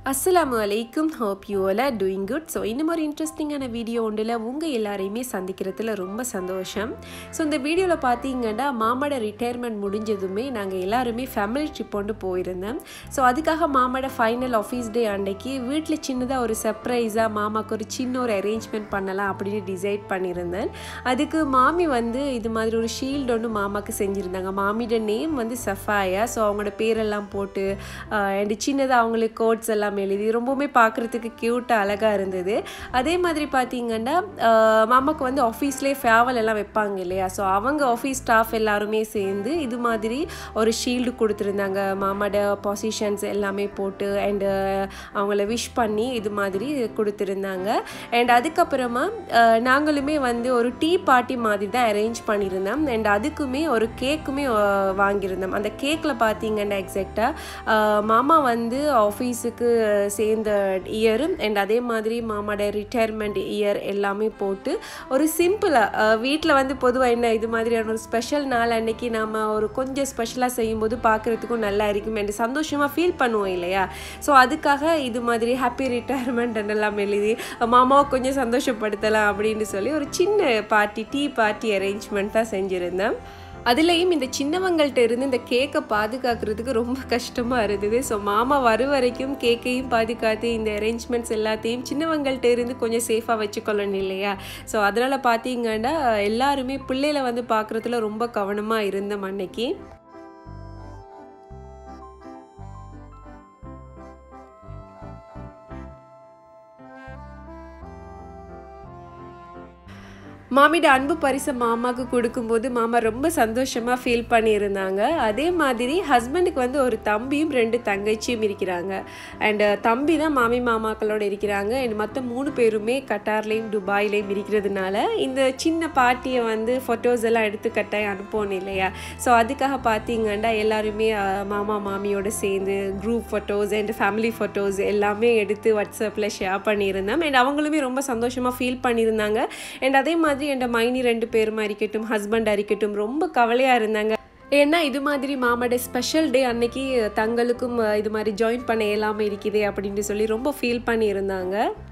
அஸ்ஸலாமு அலைக்கும் hope you all are doing good so இன்னும் ஒரு இன்ட்ரெஸ்டிங்கான வீடியோ ஒன்றில் உங்கள் எல்லாரையுமே சந்திக்கிறதுல ரொம்ப சந்தோஷம் ஸோ இந்த வீடியோவில் பார்த்தீங்கன்னா மாமாட ரிட்டையர்மெண்ட் முடிஞ்சதுமே நாங்கள் எல்லாருமே ஃபேமிலி ட்ரிப் கொண்டு போயிருந்தோம் ஸோ அதுக்காக மாமாட ஃபைனல் ஆஃபீஸ் டே அன்னைக்கு வீட்டில் சின்னதாக ஒரு சர்ப்ரைஸாக மாமாவுக்கு ஒரு சின்ன ஒரு அரேஞ்ச்மெண்ட் பண்ணலாம் அப்படின்னு டிசைட் பண்ணியிருந்தேன் அதுக்கு மாமி வந்து இது மாதிரி ஒரு ஷீல்டு ஒன்று மாமாவுக்கு செஞ்சுருந்தாங்க மாமியோட நேம் வந்து சஃபாயா ஸோ அவங்களோட பேரெல்லாம் போட்டு அண்ட் சின்னதாக அவங்களுக்கு கோட்ஸ் எல்லாம் எழுதி ரொம்பவுமே பார்க்குறதுக்கு க்யூட்டாக அழகாக இருந்தது அதே மாதிரி பார்த்தீங்கன்னா ஆஹ் மாமாக்கு வந்து ஆஃபீஸ்லேயே ஃபேவல் எல்லாம் வைப்பாங்க இல்லையா ஸோ அவங்க ஆஃபீஸ் ஸ்டாஃப் எல்லாருமே சேர்ந்து இது மாதிரி ஒரு ஷீல்டு கொடுத்துருந்தாங்க மாமாட பொசிஷன்ஸ் எல்லாமே போட்டு அண்டு அவங்கள விஷ் பண்ணி இது மாதிரி கொடுத்துருந்தாங்க அண்ட் அதுக்கப்புறமா ஆஹ் நாங்களுமே வந்து ஒரு டீ பார்ட்டி மாதிரி தான் அரேஞ்ச் பண்ணியிருந்தோம் அண்ட் அதுக்குமே ஒரு கேக்குமே ஆஹ் வாங்கியிருந்தோம் அந்த கேக்கில் பார்த்தீங்கன்னா எக்ஸாக்டாக மாமா வந்து ஆஃபீஸுக்கு சேர்ந்த இயர் அண்ட் அதே மாதிரி மாமாட ரிட்டையர்மெண்ட் இயர் எல்லாமே போட்டு ஒரு சிம்பிளாக வீட்டில் வந்து பொதுவாக என்ன இது மாதிரியான ஒரு ஸ்பெஷல் நாள் அன்னைக்கு நாம் ஒரு கொஞ்சம் ஸ்பெஷலாக செய்யும்போது பார்க்குறதுக்கும் நல்லா இருக்கும் அண்ட் சந்தோஷமாக ஃபீல் பண்ணுவோம் இல்லையா ஸோ அதுக்காக இது மாதிரி ஹாப்பி ரிட்டையர்மெண்ட் எல்லாம் எழுதி மாமாவை கொஞ்சம் சந்தோஷப்படுத்தலாம் அப்படின்னு சொல்லி ஒரு சின்ன பார்ட்டி டீ பார்ட்டி அரேஞ்ச்மெண்ட் தான் செஞ்சுருந்தேன் அதுலேயும் இந்த சின்னவங்கள்ட்ட இருந்து இந்த கேக்கை பாதுகாக்கிறதுக்கு ரொம்ப கஷ்டமாக இருந்தது ஸோ மாமா வர வரைக்கும் கேக்கையும் பாதுகாத்து இந்த அரேஞ்ச்மெண்ட்ஸ் எல்லாத்தையும் சின்னவங்கள்ட்ட இருந்து கொஞ்சம் சேஃபாக வச்சுக்கொள்ளணும் இல்லையா ஸோ அதனால் பார்த்தீங்கன்னா எல்லாருமே பிள்ளைகளை வந்து பார்க்குறதுல ரொம்ப கவனமாக இருந்தோம் அன்னைக்கு மாமியோட அன்பு பரிசை மாமாவுக்கு கொடுக்கும்போது மாமா ரொம்ப சந்தோஷமாக ஃபீல் பண்ணியிருந்தாங்க அதே மாதிரி ஹஸ்பண்டுக்கு வந்து ஒரு தம்பியும் ரெண்டு தங்கச்சியும் இருக்கிறாங்க அண்ட் தம்பி தான் மாமி மாமாக்களோட இருக்கிறாங்க அண்ட் மற்ற மூணு பேருமே கட்டார்லேயும் துபாயிலையும் இருக்கிறதுனால இந்த சின்ன பார்ட்டியை வந்து ஃபோட்டோஸ் எல்லாம் எடுத்து கட்டாயம் அனுப்பணும் இல்லையா ஸோ அதுக்காக பார்த்தீங்கன்னா எல்லாருமே அஹ், மாமா மாமியோட சேர்ந்து group photos and family photos எல்லாமே எடுத்து வாட்ஸ்அப்பில் ஷேர் பண்ணியிருந்தோம் அண்ட் அவங்களுமே ரொம்ப சந்தோஷமாக ஃபீல் பண்ணியிருந்தாங்க அண்ட் அதே மாதிரி என் மைனி ரெண்டு பேருமா இருக்கட்டும் ஹஸ்பண்ட் இருக்கட்டும் ரொம்ப கவலையாக இருந்தாங்க ஏன்னா இது மாதிரி மாமாட ஸ்பெஷல் டே அன்னைக்கு தங்களுக்கும் அஹ், இது மாதிரி ஜாயின் பண்ண இயலாமல் இருக்குதே அப்படின்னு சொல்லி ரொம்ப ஃபீல் பண்ணியிருந்தாங்க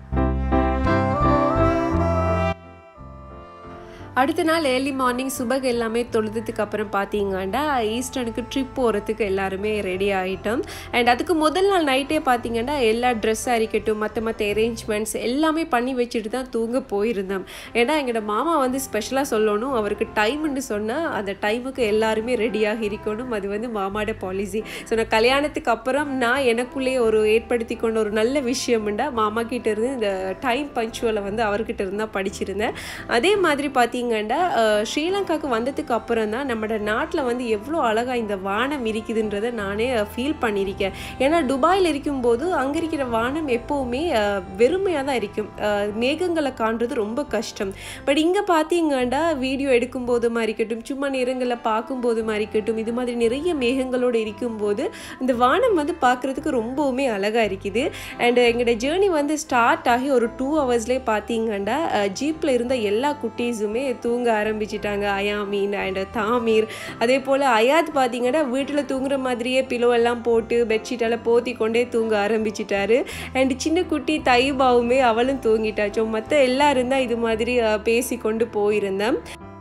அடுத்த நாள் ஏர்லி மார்னிங் சுபக் எல்லாமே தொழுதுக்கு அப்புறம் பார்த்தீங்கன்னா ஈஸ்டர்னுக்கு ட்ரிப் போகிறதுக்கு எல்லாருமே ரெடி ஆகிட்டோம் அண்ட் அதுக்கு முதல் நாள் நைட்டே பார்த்தீங்கன்னா எல்லா ட்ரெஸ்ஸாக இருக்கட்டும் மற்ற மற்ற அரேஞ்ச்மெண்ட்ஸ் எல்லாமே பண்ணி வச்சுட்டு தான் தூங்க போயிருந்தோம் ஏன்னா எங்களோட மாமா வந்து ஸ்பெஷலாக சொல்லணும் அவருக்கு டைம்னு சொன்னால் அந்த டைமுக்கு எல்லாருமே ரெடியாக இருக்கணும் அது வந்து மாமாட பாலிசி ஸோ நான் கல்யாணத்துக்கு அப்புறம் நான் எனக்குள்ளேயே ஒரு ஏற்படுத்தி கொண்ட ஒரு நல்ல விஷயம்ண்டா மாமா கிட்ட இருந்து இந்த டைம் பஞ்சுவலை வந்து அவர்கிட்ட இருந்தால் படிச்சிருந்தேன் அதே மாதிரி பார்த்தீங்கன்னா அஹ், ஸ்ரீலங்காவுக்கு வந்ததுக்கு அப்புறம் தான் நம்மளோட நாட்டில் வந்து எவ்வளோ அழகாக இந்த வானம் இருக்குதுன்றதை நானே ஃபீல் பண்ணியிருக்கேன் ஏன்னா துபாயில் இருக்கும்போது அங்கே இருக்கிற வானம் எப்போவுமே வெறுமையாக தான் இருக்கும் அஹ், மேகங்களை காண்றது ரொம்ப கஷ்டம் பட் இங்கே பார்த்தீங்கன்னா வீடியோ எடுக்கும்போதுமா இருக்கட்டும் சும்மா நேரங்களில் பார்க்கும்போதுமா இருக்கட்டும் இது மாதிரி நிறைய மேகங்களோடு இருக்கும்போது இந்த வானம் வந்து பார்க்குறதுக்கு ரொம்பவுமே அழகாக இருக்குது அண்ட் எங்களோட ஜேர்னி வந்து ஸ்டார்ட் ஆகி ஒரு டூ ஹவர்ஸ்லேயே பார்த்தீங்கன்னா ஜீப்பில் இருந்த எல்லா குட்டீஸுமே தூங்க ஆரம்பிச்சிட்டாங்க அயாமீன் அண்ட் தாமீர் அதே போல் அயாத் பார்த்தீங்கன்னா வீட்டில் தூங்குற மாதிரியே பிலோ எல்லாம் போட்டு பெட்ஷீட்டெல்லாம் போத்தி கொண்டே தூங்க ஆரம்பிச்சிட்டாரு அண்ட் சின்ன குட்டி தைபாவுமே அவளும் தூங்கிட்டாச்சோ மற்ற எல்லாரும் தான் இது மாதிரி அஹ், பேசி கொண்டு போயிருந்தேன்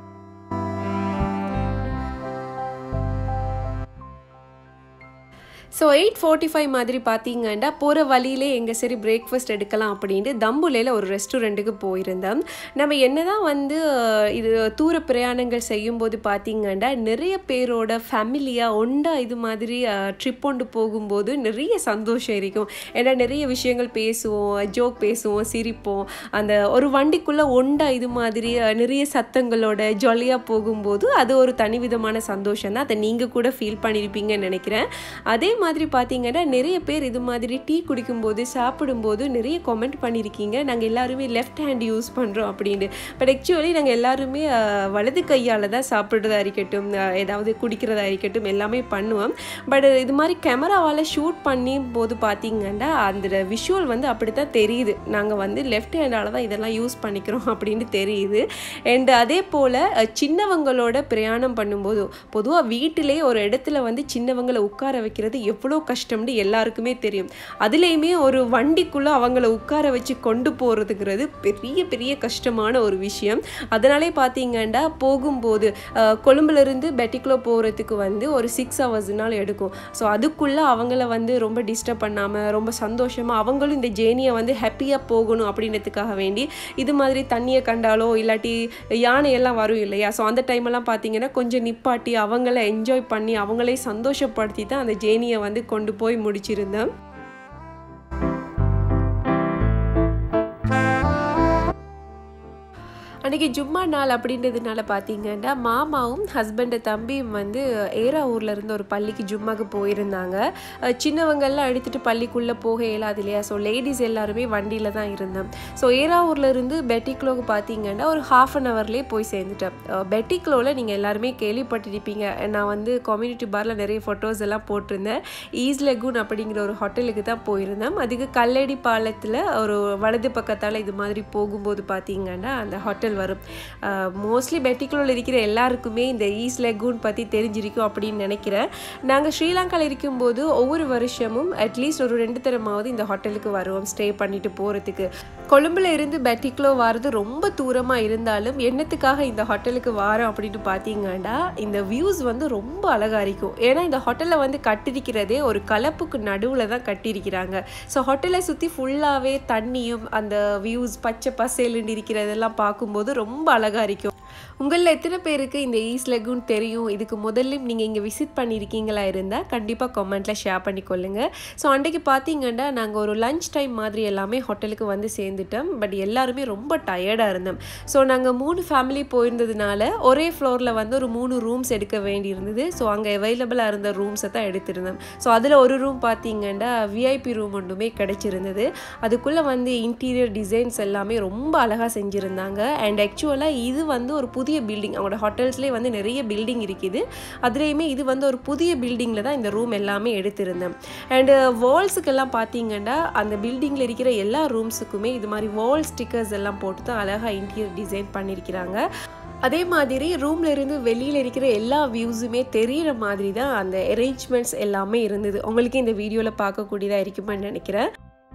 ஸோ எயிட் ஃபார்ட்டி ஃபைவ் மாதிரி பார்த்தீங்கன்னா போகிற வழியிலே எங்கே சரி பிரேக்ஃபாஸ்ட் எடுக்கலாம் அப்படின்ட்டு தம்புலையில் ஒரு ரெஸ்டாரண்ட்டுக்கு போயிருந்தோம் நம்ம என்னதான் வந்து அஹ், இது தூர பிரயாணங்கள் செய்யும்போது பார்த்தீங்கன்னா நிறைய பேரோட ஃபேமிலியாக ஒண்டா இது மாதிரி ட்ரிப் கொண்டு போகும்போது நிறைய சந்தோஷம் இருக்கும் ஏன்னா நிறைய விஷயங்கள் பேசுவோம் ஜோக் பேசுவோம் சிரிப்போம் அந்த ஒரு வண்டிக்குள்ளே ஒண்டா இது மாதிரி அஹ், நிறைய சத்தங்களோட ஜாலியாக போகும்போது அது ஒரு தனி விதமான சந்தோஷம் தான் அதை நீங்கள் கூட ஃபீல் பண்ணியிருப்பீங்கன்னு நினைக்கிறேன் அதே மாதிரி பார்த்தீங்கன்னா நிறைய பேர் இது மாதிரி டீ குடிக்கும்போது சாப்பிடும்போது நிறைய கமெண்ட் பண்ணியிருக்கீங்க நாங்கள் எல்லாருமே லெஃப்ட் ஹேண்ட் யூஸ் பண்ணுறோம் அப்படின்னு பட் ஆக்சுவலி நாங்கள் எல்லாருமே அஹ், வலது கையால் தான் சாப்பிட்றதா இருக்கட்டும் அஹ், ஏதாவது குடிக்கிறதா இருக்கட்டும் எல்லாமே பண்ணுவோம் பட் இது மாதிரி கேமராவால் ஷூட் பண்ணி போது பார்த்தீங்கன்னா அந்த விஷுவல் வந்து அப்படி தான் தெரியுது நாங்கள் வந்து லெஃப்ட் ஹேண்டால் தான் இதெல்லாம் யூஸ் பண்ணிக்கிறோம் அப்படின்னு தெரியுது அண்ட் அதே போல் சின்னவங்களோட பிரயாணம் பண்ணும்போது பொதுவாக வீட்டிலே ஒரு இடத்துல வந்து சின்னவங்களை உட்கார வைக்கிறது எவ்வளோ கஷ்டம்னு எல்லாருக்குமே தெரியும் அதுலேயுமே ஒரு வண்டிக்குள்ளே அவங்கள உட்கார வச்சு கொண்டு போகிறதுங்கிறது பெரிய பெரிய கஷ்டமான ஒரு விஷயம் அதனாலே பார்த்தீங்கன்னா போகும்போது அஹ், கொழும்புலேருந்து பெட்டிக்குள்ளே போகிறதுக்கு வந்து ஒரு சிக்ஸ் ஹவர்ஸ்னால எடுக்கும் ஸோ அதுக்குள்ளே அவங்கள வந்து ரொம்ப டிஸ்டர்ப் பண்ணாமல் ரொம்ப சந்தோஷமாக அவங்களும் இந்த ஜேர்னியை வந்து ஹாப்பியாக போகணும் அப்படின்றதுக்காக வேண்டி இது மாதிரி தண்ணியை கண்டாலோ இல்லாட்டி யானையெல்லாம் வரும் இல்லையா ஸோ அந்த டைமெல்லாம் பார்த்தீங்கன்னா கொஞ்சம் நிப்பாட்டி அவங்கள என்ஜாய் பண்ணி அவங்களே சந்தோஷப்படுத்தி தான் அந்த ஜேர்னியை வந்து கொண்டு போய் முடிச்சிருந்தேன் அன்றைக்கி ஜும்மா நாள் அப்படின்றதுனால பார்த்தீங்கன்னா மாமாவும் ஹஸ்பண்டு தம்பியும் வந்து ஏரா ஊர்ல இருந்து ஒரு பள்ளிக்கு ஜும்மாக்கு போயிருந்தாங்க அஹ் சின்னவங்கெல்லாம் எடுத்துகிட்டு பள்ளிக்குள்ளே போக இயலாது இல்லையா ஸோ லேடிஸ் எல்லாருமே வண்டியில் தான் இருந்தோம் ஸோ ஏரா ஊர்ல இருந்து பெட்டிக்லோக்கு பார்த்தீங்கன்னா ஒரு ஹாஃப் அன் ஹவர்லேயே போய் சேர்ந்துட்டேன் அஹ் பெட்டிக்லோவில் நீங்கள் எல்லாருமே கேள்விப்பட்டிருப்பீங்க நான் வந்து கம்யூனிட்டி பாரில் நிறைய ஃபோட்டோஸ் எல்லாம் போட்டிருந்தேன் ஈஸ் லெகுன் அப்படிங்கிற ஒரு ஹோட்டலுக்கு தான் போயிருந்தோம் அதுக்கு கல்லடி பாலத்தில் ஒரு வலது பக்கத்தால் இது மாதிரி போகும்போது பார்த்தீங்கன்னா அந்த ஹோட்டல் வரும் மோஸ்ட்லி பெட்டிக்குள்ள இருக்கிற எல்லாருக்குமே இந்த ஈஸ் லெகூன் பற்றி தெரிஞ்சிருக்கும் அப்படின்னு நினைக்கிறேன் நாங்கள் ஸ்ரீலங்காவில் இருக்கும்போது ஒவ்வொரு வருஷமும் அட்லீஸ்ட் ஒரு ரெண்டு தரமாவது இந்த ஹோட்டலுக்கு வருவோம் ஸ்டே பண்ணிட்டு போகிறதுக்கு கொழும்புல இருந்து பெட்டிக்குலோ வர்றது ரொம்ப தூரமாக இருந்தாலும் என்னத்துக்காக இந்த ஹோட்டலுக்கு வரோம் அப்படின்னு பார்த்தீங்கன்னா இந்த வியூஸ் வந்து ரொம்ப அழகாக இருக்கும் ஏன்னா இந்த ஹோட்டலில் வந்து கட்டிருக்கிறதே ஒரு கலப்புக்கு நடுவில் தான் கட்டியிருக்கிறாங்க ஸோ ஹோட்டலை சுற்றி ஃபுல்லாகவே தண்ணியும் அந்த வியூஸ் பச்சை பசேலுன்னு இருக்கிறதெல்லாம் பார்க்கும்போது ரொம்ப அழகாக இருக்கும் உங்களில் எத்தனை பேருக்கு இந்த ஈஸ் லெகுன் தெரியும் இதுக்கு முதல்ல நீங்கள் இங்கே விசிட் பண்ணியிருக்கீங்களா இருந்தால் கண்டிப்பாக கமெண்ட்டில் ஷேர் பண்ணிக்கொள்ளுங்க ஸோ அன்றைக்கு பார்த்தீங்கன்னா நாங்கள் ஒரு லஞ்ச் டைம் மாதிரி எல்லாமே ஹோட்டலுக்கு வந்து சேர்ந்துட்டோம் பட் எல்லாருமே ரொம்ப டயர்டாக இருந்தோம் ஸோ நாங்கள் மூணு ஃபேமிலி போயிருந்ததுனால ஒரே ஃப்ளோரில் வந்து ஒரு மூணு ரூம்ஸ் எடுக்க வேண்டியிருந்தது ஸோ அங்கே அவைலபிளாக இருந்த ரூம்ஸை தான் எடுத்திருந்தோம் ஸோ அதில் ஒரு ரூம் பார்த்தீங்கன்னா விஐபி ரூம் ஒன்றுமே கிடைச்சிருந்தது அதுக்குள்ளே வந்து இன்டீரியர் டிசைன்ஸ் எல்லாமே ரொம்ப அழகாக செஞ்சுருந்தாங்க அண்ட் ஆக்சுவலாக இது வந்து ஒரு புதிய பில்டிங் அவங்களோட ஹோட்டல்ஸ்லேயே வந்து நிறைய பில்டிங் இருக்குது அதுலேயுமே இது வந்து ஒரு புதிய பில்டிங்கில் தான் இந்த ரூம் எல்லாமே எடுத்திருந்தேன் அண்டு வால்ஸுக்கெல்லாம் பார்த்தீங்கன்னா அந்த பில்டிங்கில் இருக்கிற எல்லா ரூம்ஸுக்குமே இது மாதிரி வால் ஸ்டிக்கர்ஸ் எல்லாம் போட்டு தான் அழகாக இன்டீரியர் டிசைன் பண்ணியிருக்கிறாங்க அதே மாதிரி ரூம்ல இருந்து வெளியில் இருக்கிற எல்லா வியூஸுமே தெரியிற மாதிரி தான் அந்த அரேஞ்ச்மெண்ட்ஸ் எல்லாமே இருந்தது உங்களுக்கு இந்த வீடியோவில் பார்க்கக்கூடியதாக இருக்குமான்னு நினைக்கிறேன்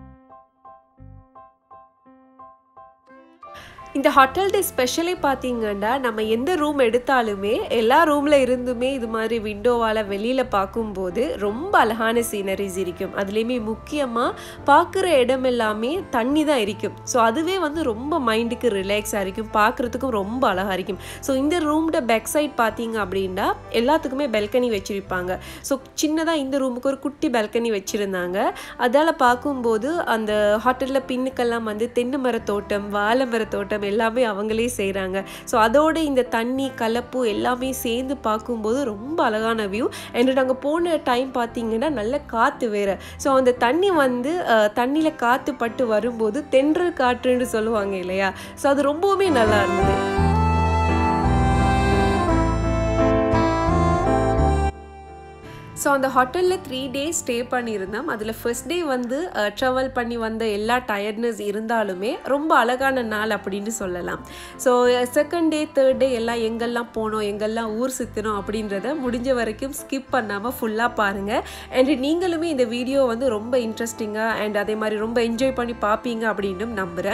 இந்த ஹோட்டல்ட ஸ்பெஷலி பார்த்தீங்கன்னா நம்ம எந்த ரூம் எடுத்தாலுமே எல்லா ரூமில் இருந்துமே இது மாதிரி விண்டோவால் வெளியில் பார்க்கும்போது ரொம்ப அழகான சீனரிஸ் இருக்கும் அதுலேயுமே முக்கியமாக பார்க்குற இடம் எல்லாமே தண்ணி தான் இருக்கும் ஸோ அதுவே வந்து ரொம்ப மைண்டுக்கு ரிலாக்ஸாக இருக்கும் பார்க்குறதுக்கும் ரொம்ப அழகாக இருக்கும் ஸோ இந்த ரூமோட பேக் சைட் பார்த்தீங்க அப்படின்னா எல்லாத்துக்குமே பெல்கனி வச்சுருப்பாங்க ஸோ சின்னதாக இந்த ரூமுக்கு ஒரு குட்டி பெல்கனி வச்சுருந்தாங்க அதால் பார்க்கும்போது அந்த ஹோட்டலில் பின்னுக்கெல்லாம் வந்து தென்னை மரத்தோட்டம் வாழை மரத்தோட்டம் எல்லாமே அவங்களே செய்கிறாங்க ஸோ அதோட இந்த தண்ணி கலப்பு எல்லாமே சேர்ந்து பார்க்கும்போது ரொம்ப அழகான வியூ அண்ட் நாங்கள் போன டைம் பார்த்தீங்கன்னா நல்ல காற்று வேறு ஸோ அந்த தண்ணி வந்து தண்ணியில் காற்று பட்டு வரும்போது தென்றல் காற்றுன்னு சொல்லுவாங்க இல்லையா ஸோ அது ரொம்பவுமே நல்லா இருந்தது ஸோ அந்த ஹோட்டலில் த்ரீ டேஸ் ஸ்டே பண்ணியிருந்தோம் அதில் ஃபர்ஸ்ட் டே வந்து ட்ராவல் பண்ணி வந்த எல்லா டயர்ட்னஸ் இருந்தாலுமே ரொம்ப அழகான நாள் அப்படின்னு சொல்லலாம் so second day third day எல்லாம் எங்கெல்லாம் போனோம் எங்கெல்லாம் ஊர் சுற்றினோம் அப்படின்றத முடிஞ்ச வரைக்கும் ஸ்கிப் பண்ணாமல் ஃபுல்லாக பாருங்கள் அண்ட் நீங்களுமே இந்த வீடியோ வந்து ரொம்ப இன்ட்ரெஸ்டிங்காக அண்ட் அதே மாதிரி ரொம்ப என்ஜாய் பண்ணி பார்ப்பீங்க அப்படின்னு நம்புகிறேன்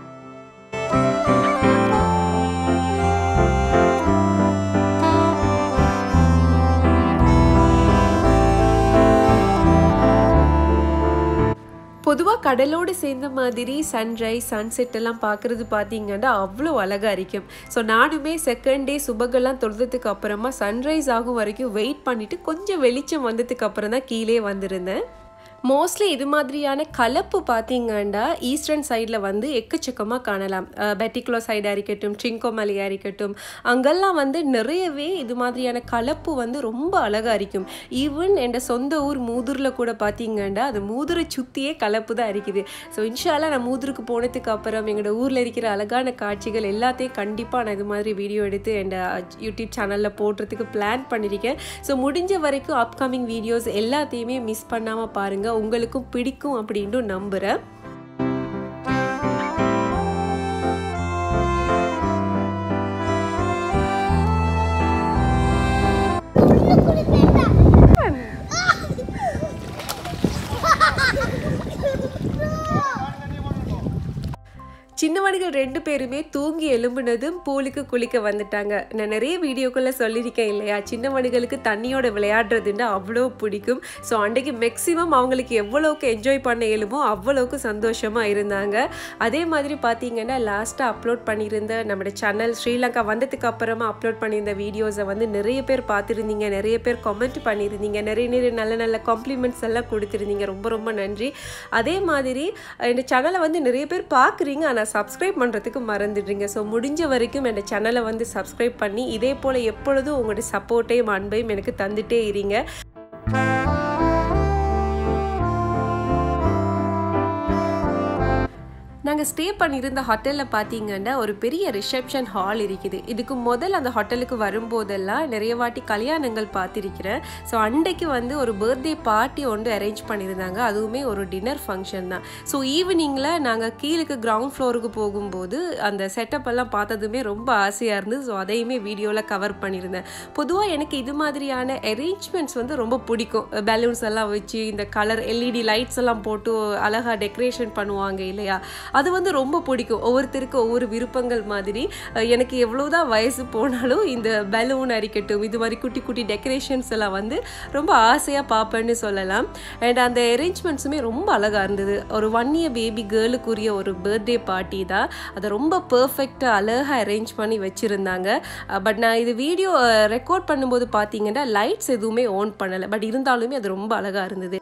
பொதுவாக கடலோடு சேர்ந்த மாதிரி சன்ரைஸ் சன்செட் எல்லாம் பார்க்குறது பார்த்தீங்கன்னா அவ்வளோ அழகாக இருக்கும் ஸோ நானுமே செகண்ட் டே சுபகெல்லாம் தொழுதுக்கு அப்புறமா சன்ரைஸ் ஆகும் வரைக்கும் வெயிட் பண்ணிவிட்டு கொஞ்சம் வெளிச்சம் வந்ததுக்கு அப்புறம் தான் கீழே வந்திருந்தேன் மோஸ்ட்லி இது மாதிரியான கலப்பு பார்த்தீங்கன்னா ஈஸ்டர்ன் சைடில் வந்து எக்கச்சக்கமாக காணலாம் பெட்டிகுலோ சைடாக இருக்கட்டும் ட்ரிங்கோமலையாக இருக்கட்டும் அங்கெல்லாம் வந்து நிறையவே இது மாதிரியான கலப்பு வந்து ரொம்ப அழகாக இருக்கும் ஈவன் என் சொந்த ஊர் மூதூரில் கூட பார்த்தீங்கன்னா அது மூதுரை சுற்றியே கலப்பு தான் இருக்குது ஸோ இன்ஷால்லா நான் மூதூருக்கு போனதுக்கு அப்புறம் எங்களோட ஊரில் இருக்கிற அழகான காட்சிகள் எல்லாத்தையும் கண்டிப்பாக நான் இது மாதிரி வீடியோ எடுத்து என் யூடியூப் சேனலில் போடுறதுக்கு பிளான் பண்ணியிருக்கேன் ஸோ முடிஞ்ச வரைக்கும் அப்கமிங் வீடியோஸ் எல்லாத்தையுமே மிஸ் பண்ணாமல் பாருங்கள் உங்களுக்கும் பிடிக்கும் அப்படின்ட்டு நம்புகிறேன் ரெண்டு பேருமே தூங்கி எலும்புனதும் பூலுக்கு குளிக்க வந்துட்டாங்க நான் நிறைய வீடியோக்குள்ளே சொல்லியிருக்கேன் இல்லையா சின்னவனுங்களுக்கு தண்ணியோட விளையாடுறதுன்னா அவ்வளோ பிடிக்கும் ஸோ அன்றைக்கு மேக்ஸிமம் அவங்களுக்கு எவ்வளோக்கு என்ஜாய் பண்ண இயலுமோ அவ்வளோக்கு சந்தோஷமாக இருந்தாங்க அதே மாதிரி பார்த்தீங்கன்னா லாஸ்ட்டாக அப்லோட் பண்ணியிருந்த நம்மளோட சேனல் ஸ்ரீலங்கா வந்ததுக்கு அப்புறமா அப்லோட் பண்ணியிருந்த வீடியோஸை வந்து நிறைய பேர் பார்த்துருந்தீங்க நிறைய பேர் கமெண்ட் பண்ணியிருந்தீங்க நிறைய நிறைய நல்ல நல்ல காம்ப்ளிமெண்ட்ஸ் எல்லாம் கொடுத்துருந்தீங்க ரொம்ப ரொம்ப நன்றி அதே மாதிரி இந்த சேனலை வந்து நிறைய பேர் பார்க்குறீங்க ஆனால் சப்ஸ்கிரைப் பண்ணுறதுக்கு மறந்துடுறீங்க ஸோ முடிஞ்ச வரைக்கும் என் சேனலை வந்து சப்ஸ்கிரைப் பண்ணி இதே போல் எப்பொழுதும் உங்களுடைய சப்போர்ட்டையும் அன்பையும் எனக்கு தந்துட்டே இருங்க நாங்கள் ஸ்டே பண்ணியிருந்த ஹோட்டலில் பார்த்தீங்கன்னா ஒரு பெரிய ரிசப்ஷன் ஹால் இருக்குது இதுக்கு முதல் அந்த ஹோட்டலுக்கு வரும்போதெல்லாம் நிறைய வாட்டி கல்யாணங்கள் பார்த்துருக்கிறேன் ஸோ அன்றைக்கு வந்து ஒரு பர்த்டே பார்ட்டி ஒன்று அரேஞ்ச் பண்ணியிருந்தாங்க அதுவுமே ஒரு டின்னர் ஃபங்க்ஷன் தான் ஸோ ஈவினிங்கில் நாங்கள் கீழுக்கு கிரவுண்ட் ஃப்ளோருக்கு போகும்போது அந்த செட்டப் எல்லாம் பார்த்ததுமே ரொம்ப ஆசையாக இருந்தது ஸோ அதையுமே வீடியோவில் கவர் பண்ணியிருந்தேன் பொதுவாக எனக்கு இது மாதிரியான அரேஞ்ச்மெண்ட்ஸ் வந்து ரொம்ப பிடிக்கும் பலூன்ஸ் எல்லாம் வச்சு இந்த கலர் எல்இடி லைட்ஸ் எல்லாம் போட்டு அழகாக டெக்கரேஷன் பண்ணுவாங்க இல்லையா அது வந்து ரொம்ப பிடிக்கும் ஒவ்வொருத்தருக்கு ஒவ்வொரு விருப்பங்கள் மாதிரி எனக்கு எவ்வளோதான் வயசு போனாலும் இந்த பலூன் அரிக்கட்டும் இது மாதிரி குட்டி குட்டி டெக்கரேஷன்ஸ் எல்லாம் வந்து ரொம்ப ஆசையாக பார்ப்பேன்னு சொல்லலாம் அண்ட் அந்த அரேஞ்ச்மெண்ட்ஸுமே ரொம்ப அழகாக இருந்தது ஒரு ஒன் இயர் பேபி கேர்ளுக்குரிய ஒரு பர்த்டே பார்ட்டி தான் அதை ரொம்ப பர்ஃபெக்டாக அழகாக அரேஞ்ச் பண்ணி வச்சுருந்தாங்க பட் நான் இது வீடியோ ரெக்கார்ட் பண்ணும்போது பார்த்தீங்கன்னா லைட்ஸ் எதுவுமே ஆன் பண்ணலை பட் இருந்தாலுமே அது ரொம்ப அழகாக இருந்தது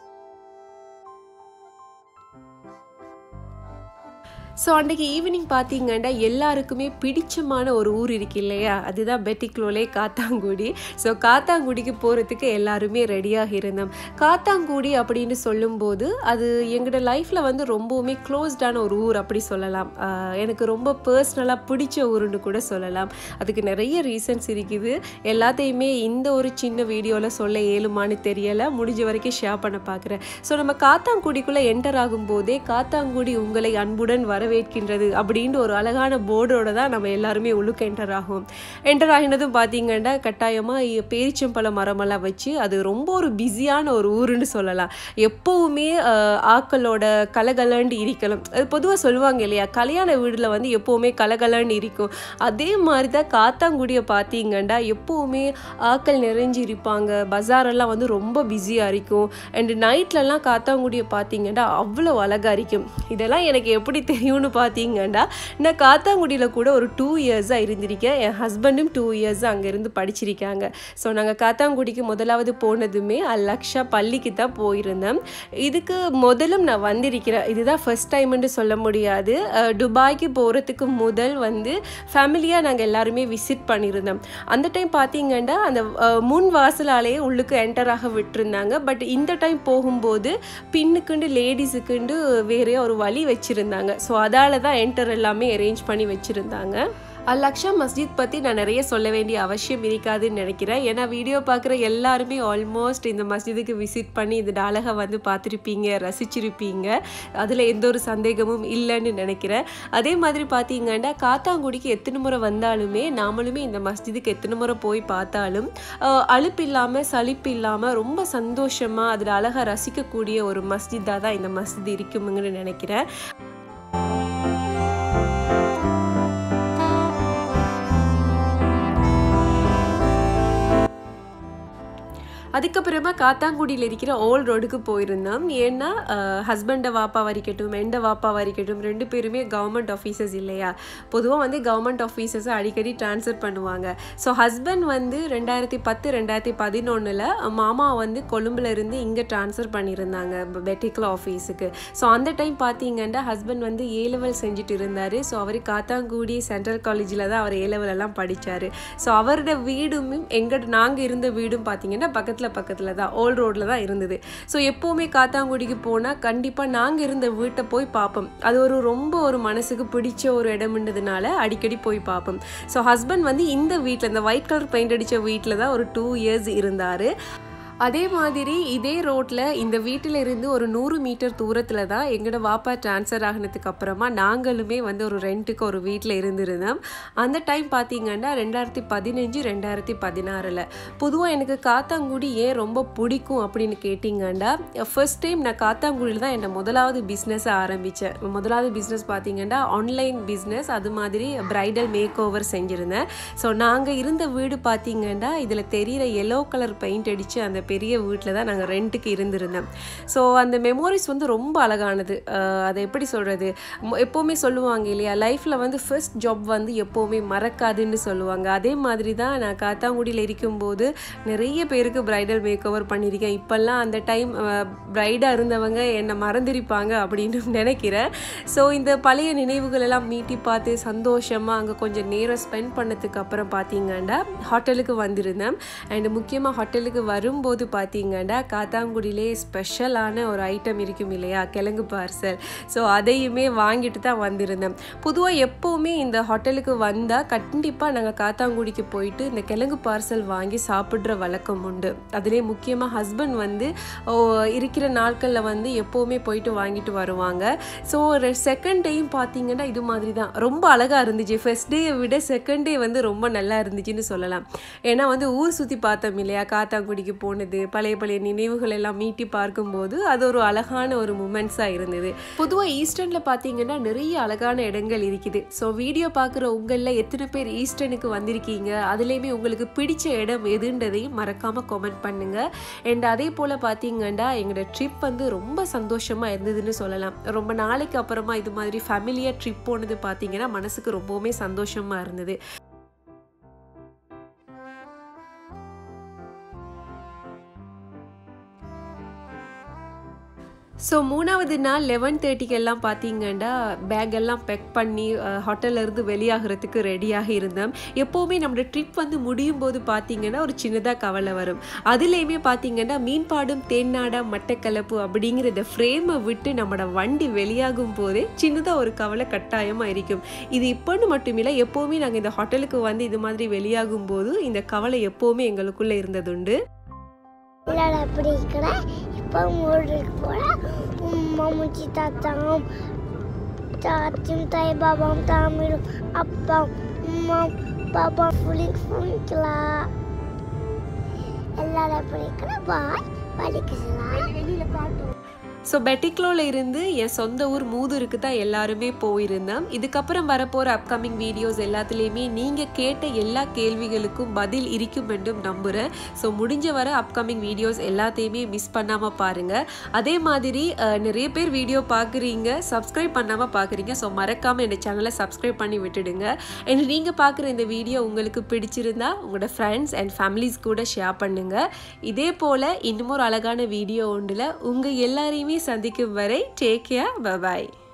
ஸோ அன்றைக்கி ஈவினிங் பார்த்தீங்கன்னா எல்லாருக்குமே பிடிச்சமான ஒரு ஊர் இருக்கு இல்லையா அதுதான் பெட்டிக்லோலே காத்தாங்குடி ஸோ காத்தாங்குடிக்கு போகிறதுக்கு எல்லாருமே ரெடியாக இருந்தோம் காத்தாங்குடி அப்படின்னு சொல்லும்போது அது எங்களோட லைஃப்பில் வந்து ரொம்பவுமே க்ளோஸ்டான ஒரு ஊர் அப்படி சொல்லலாம் எனக்கு ரொம்ப பர்சனலாக பிடிச்ச ஊருன்னு கூட சொல்லலாம் அதுக்கு நிறைய ரீசன்ஸ் இருக்குது எல்லாத்தையுமே இந்த ஒரு சின்ன வீடியோவில் சொல்ல ஏழுமான்னு தெரியலை முடிஞ்ச வரைக்கும் ஷேர் பண்ண பார்க்குறேன் ஸோ நம்ம காத்தாங்குடிக்குள்ளே என்டர் ஆகும்போதே காத்தாங்குடி உங்களை அன்புடன் வர வரவேற்கின்றது அப்படின்ட்டு ஒரு அழகான போர்டோட தான் நம்ம எல்லாருமே உள்ளுக்கு என்டர் ஆகும் என்டர் ஆகினதும் பார்த்தீங்கன்னா கட்டாயமாக பேரிச்சம்பழ மரமெல்லாம் வச்சு அது ரொம்ப ஒரு பிஸியான ஒரு ஊருன்னு சொல்லலாம் எப்போவுமே ஆக்களோட கலகலன்னு இருக்கணும் அது பொதுவாக சொல்லுவாங்க இல்லையா கல்யாண வீடில் வந்து எப்போவுமே கலகலன்னு இருக்கும் அதே மாதிரி தான் காத்தாங்குடியை பார்த்தீங்கன்னா எப்போவுமே ஆக்கள் நிறைஞ்சு இருப்பாங்க பஜாரெல்லாம் வந்து ரொம்ப பிஸியாக இருக்கும் அண்டு நைட்லலாம் காத்தாங்குடியை பார்த்தீங்கன்னா அவ்வளோ அழகாக இருக்கும் இதெல்லாம் எனக்கு எப்படி தெரியும்னு பார்த்தீங்கன்னா நான் காத்தாங்குடியில் கூட ஒரு டூ இயர்ஸாக இருந்திருக்கேன் என் ஹஸ்பண்டும் டூ இயர்ஸ் அங்கேருந்து படிச்சிருக்காங்க ஸோ நாங்கள் காத்தாங்குடிக்கு முதலாவது போனதுமே லக்ஷா பள்ளிக்கு தான் போயிருந்தேன் இதுக்கு முதலும் நான் வந்திருக்கிறேன் இதுதான் ஃபஸ்ட் டைம்னு சொல்ல முடியாது துபாய்க்கு போகிறதுக்கு முதல் வந்து ஃபேமிலியாக நாங்கள் எல்லாருமே விசிட் பண்ணியிருந்தோம் அந்த டைம் பார்த்தீங்கன்னா அந்த முன் வாசலாலேயே உள்ளுக்கு என்டர் ஆக விட்டுருந்தாங்க பட் இந்த டைம் போகும்போது பின்னுக்குண்டு லேடிஸுக்குண்டு வேறே ஒரு வழி வச்சுருந்தாங்க ஸோ அதால் தான் என்டர் எல்லாமே அரேஞ்ச் பண்ணி வச்சுருந்தாங்க அல் அக்ஷா மஸ்ஜித் பற்றி நான் நிறைய சொல்ல வேண்டிய அவசியம் இருக்காதுன்னு நினைக்கிறேன் ஏன்னா வீடியோ பார்க்குற எல்லாருமே ஆல்மோஸ்ட் இந்த மஸ்ஜிதுக்கு விசிட் பண்ணி இந்த அழகை வந்து பார்த்துருப்பீங்க ரசிச்சிருப்பீங்க அதில் எந்த ஒரு சந்தேகமும் இல்லைன்னு நினைக்கிறேன் அதே மாதிரி பார்த்தீங்கன்னா காத்தாங்குடிக்கு எத்தனை முறை வந்தாலுமே நாமளுமே இந்த மஸ்ஜிதுக்கு எத்தனை முறை போய் பார்த்தாலும் அழுப்பு இல்லாமல் சலிப்பு இல்லாமல் ரொம்ப சந்தோஷமாக அதில் அழகாக ரசிக்கக்கூடிய ஒரு மஸ்ஜிதாக தான் இந்த மஸ்ஜித் இருக்குமுங்கன்னு நினைக்கிறேன் அதுக்கப்புறமா காத்தாங்குடியில் இருக்கிற ஓல்ட் ரோடுக்கு போயிருந்தோம் ஏன்னா ஹஸ்பண்டை வாப்பா வரிக்கட்டும் எண்ட வாப்பா வரிக்கட்டும் ரெண்டு பேருமே கவர்மெண்ட் ஆஃபீஸர்ஸ் இல்லையா பொதுவாக வந்து கவர்மெண்ட் ஆஃபீஸர்ஸை அடிக்கடி ட்ரான்ஸ்ஃபர் பண்ணுவாங்க ஸோ ஹஸ்பண்ட் வந்து ரெண்டாயிரத்தி பத்து ரெண்டாயிரத்தி பதினொன்றில் மாமா வந்து கொழும்புல இருந்து இங்கே ட்ரான்ஸ்ஃபர் பண்ணியிருந்தாங்க பெட்டிக்கல் ஆஃபீஸுக்கு ஸோ அந்த டைம் பார்த்தீங்கன்னா ஹஸ்பண்ட் வந்து ஏ லெவல் செஞ்சுட்டு இருந்தார் ஸோ அவர் காத்தாங்குடி சென்ட்ரல் காலேஜில் தான் அவர் ஏ லெவல் எல்லாம் படித்தார் ஸோ அவரோட வீடும் எங்கள் நாங்கள் இருந்த வீடும் பார்த்தீங்கன்னா பக்கத்தில் பக்கத்தில் தான் ஓல்ட் ரோட்டில் தான் இருந்தது ஸோ எப்போவுமே காத்தாங்குடிக்கு போனால் கண்டிப்பாக நாங்கள் இருந்த வீட்டை போய் பார்ப்போம் அது ஒரு ரொம்ப ஒரு மனசுக்கு பிடிச்ச ஒரு இடம்ன்றதுனால அடிக்கடி போய் பார்ப்போம் ஸோ ஹஸ்பண்ட் வந்து இந்த வீட்டில் இந்த ஒயிட் கலர் பெயிண்ட் அடித்த வீட்டில் தான் ஒரு டூ இயர்ஸ் இருந்தார் அதே மாதிரி இதே ரோட்டில் இந்த வீட்டில் இருந்து ஒரு நூறு மீட்டர் தூரத்தில் தான் எங்களோட வாப்பா ட்ரான்ஸ்ஃபர் ஆகினதுக்கு அப்புறமா நாங்களுமே வந்து ஒரு ரெண்ட்டுக்கு ஒரு வீட்டில் இருந்திருந்தோம் அந்த டைம் பார்த்தீங்கன்னா ரெண்டாயிரத்தி பதினஞ்சு ரெண்டாயிரத்தி பதினாறில் பொதுவாக எனக்கு காத்தாங்குடி ஏன் ரொம்ப பிடிக்கும் அப்படின்னு கேட்டிங்கன்னா ஃபர்ஸ்ட் டைம் நான் காத்தாங்குடியில் தான் என்னை முதலாவது பிஸ்னஸை ஆரம்பித்தேன் முதலாவது பிஸ்னஸ் பார்த்தீங்கன்னா ஆன்லைன் பிஸ்னஸ் அது மாதிரி பிரைடல் மேக் ஓவர் செஞ்சுருந்தேன் ஸோ நாங்கள் இருந்த வீடு பார்த்தீங்கன்னா இதில் தெரிகிற எல்லோ கலர் பெயிண்ட் அடித்து அந்த பெரிய வீட்டில் தான் நாங்கள் ரெண்ட்டுக்கு இருந்திருந்தோம் ஸோ அந்த மெமோரிஸ் வந்து ரொம்ப அழகானது அஹ் அதை எப்படி சொல்கிறது எப்போவுமே சொல்லுவாங்க இல்லையா லைஃப்பில் வந்து ஃபர்ஸ்ட் ஜாப் வந்து எப்போவுமே மறக்காதுன்னு சொல்லுவாங்க அதே மாதிரி தான் நான் காத்தாங்குடியில் இருக்கும்போது நிறைய பேருக்கு பிரைடல் மேக் ஓவர் பண்ணியிருக்கேன் இப்போல்லாம் அந்த டைம் பிரைடாக இருந்தவங்க என்னை மறந்திருப்பாங்க அப்படின்னு நினைக்கிறேன் ஸோ இந்த பழைய நினைவுகள் எல்லாம் மீட்டி பார்த்து சந்தோஷமாக அங்கே கொஞ்சம் நேரம் ஸ்பெண்ட் பண்ணதுக்கு அப்புறம் பார்த்தீங்கன்னா ஹோட்டலுக்கு வந்திருந்தேன் அண்ட் முக்கியமாக ஹோட்டலுக்கு வரும்போது பார்த்தீங்கன்னா காத்தாங்குடியிலே ஸ்பெஷலான ஒரு ஐட்டம் இருக்கும் இல்லையா கிழங்கு பார்சல் ஸோ அதையுமே வாங்கிட்டு தான் வந்திருந்தேன் பொதுவாக எப்போவுமே இந்த ஹோட்டலுக்கு வந்தால் கண்டிப்பாக நாங்கள் காத்தாங்குடிக்கு போயிட்டு இந்த கிழங்கு பார்சல் வாங்கி சாப்பிட்ற வழக்கம் உண்டு அதிலே முக்கியமாக ஹஸ்பண்ட் வந்து ஓ, இருக்கிற நாட்களில் வந்து எப்போவுமே போயிட்டு வாங்கிட்டு வருவாங்க ஸோ ஒரு செகண்ட் டேயும் பார்த்தீங்கன்னா இது மாதிரி தான் ரொம்ப அழகாக இருந்துச்சு ஃபர்ஸ்ட் டேயை விட செகண்ட் டே வந்து ரொம்ப நல்லா இருந்துச்சுன்னு சொல்லலாம் ஏன்னா வந்து ஊர் சுற்றி பார்த்தோம் இல்லையா காத்தாங்குடிக்கு போனது பழைய பழைய நினைவுகள் எல்லாம் மீட்டி பார்க்கும்போது அது ஒரு அழகான ஒரு மூமெண்ட்ஸாக இருந்தது பொதுவாக ஈஸ்டர்னில் பார்த்தீங்கன்னா நிறைய அழகான இடங்கள் இருக்குது ஸோ வீடியோ பார்க்குற உங்களில் எத்தனை பேர் ஈஸ்டர்னுக்கு வந்திருக்கீங்க அதுலேயுமே உங்களுக்கு பிடிச்ச இடம் எதுன்றதையும் மறக்காமல் கமெண்ட் பண்ணுங்கள் அண்ட் அதே போல் பார்த்தீங்கன்னா எங்களோட ட்ரிப் வந்து ரொம்ப சந்தோஷமாக இருந்ததுன்னு சொல்லலாம் ரொம்ப நாளைக்கு அப்புறமா இது மாதிரி ஃபேமிலியாக ட்ரிப் போனது பார்த்தீங்கன்னா மனசுக்கு ரொம்பவுமே சந்தோஷமாக இருந்தது ஸோ மூணாவது நாள் லெவன் தேர்ட்டிக்கெல்லாம் பார்த்தீங்கன்னா பேக் எல்லாம் பேக் பண்ணி ஹோட்டல்ல இருந்து வெளியாகிறதுக்கு ரெடியாக இருந்தோம் எப்போவுமே நம்மளோட ட்ரிப் வந்து முடியும் போது பார்த்தீங்கன்னா ஒரு சின்னதாக கவலை வரும் அதுலேயுமே பார்த்தீங்கன்னா மீன்பாடும் தேன்னாடா மட்டக்கலப்பு அப்படிங்கிற இந்த ஃப்ரேமை விட்டு நம்மளோட வண்டி வெளியாகும் போதே சின்னதாக ஒரு கவலை கட்டாயமாக இருக்கும் இது இப்போன்னு மட்டுமில்லை எப்போவுமே நாங்கள் இந்த ஹோட்டலுக்கு வந்து இது மாதிரி வெளியாகும் போது இந்த கவலை எப்போவுமே எங்களுக்குள்ளே இருந்ததுண்டு இல்லடா எப்படி இருக்கிற இப்போ ஊருக்கு கூட உம்மா முச்சி தாத்தாவும் தாச்சும் தாய் பாபாவும் தாமிரும் அப்பா உம்மா பாபா ஃபுல்லிங் ஃபுல்லிங்களா எல்லாரும் எப்படி இருக்கிற பாய் வலிக்கலாம் ஸோ பெட்டிக்லோவில் இருந்து என் சொந்த ஊர் மூதூருக்கு தான் எல்லாருமே போயிருந்தோம் இதுக்கப்புறம் வரப்போகிற அப்கமிங் வீடியோஸ் எல்லாத்துலேயுமே நீங்கள் கேட்ட எல்லா கேள்விகளுக்கும் பதில் இருக்கும் என்றும் நம்புகிறேன் ஸோ முடிஞ்ச வர அப்கமிங் வீடியோஸ் எல்லாத்தையுமே மிஸ் பண்ணாமல் பாருங்கள் அதே மாதிரி அஹ், நிறைய பேர் வீடியோ பார்க்குறீங்க சப்ஸ்கிரைப் பண்ணாமல் பார்க்குறீங்க ஸோ மறக்காமல் இந்த சேனலை சப்ஸ்கிரைப் பண்ணி விட்டுடுங்க அண்ட் நீங்கள் பார்க்குற இந்த வீடியோ உங்களுக்கு பிடிச்சிருந்தா உங்களோட ஃப்ரெண்ட்ஸ் அண்ட் ஃபேமிலிஸ் கூட ஷேர் பண்ணுங்கள் இதே போல் இன்னும் ஒரு அழகான வீடியோ ஒன்றில் உங்கள் எல்லாரையுமே சந்திக்கும் வரை டேக் கேர் பபாய்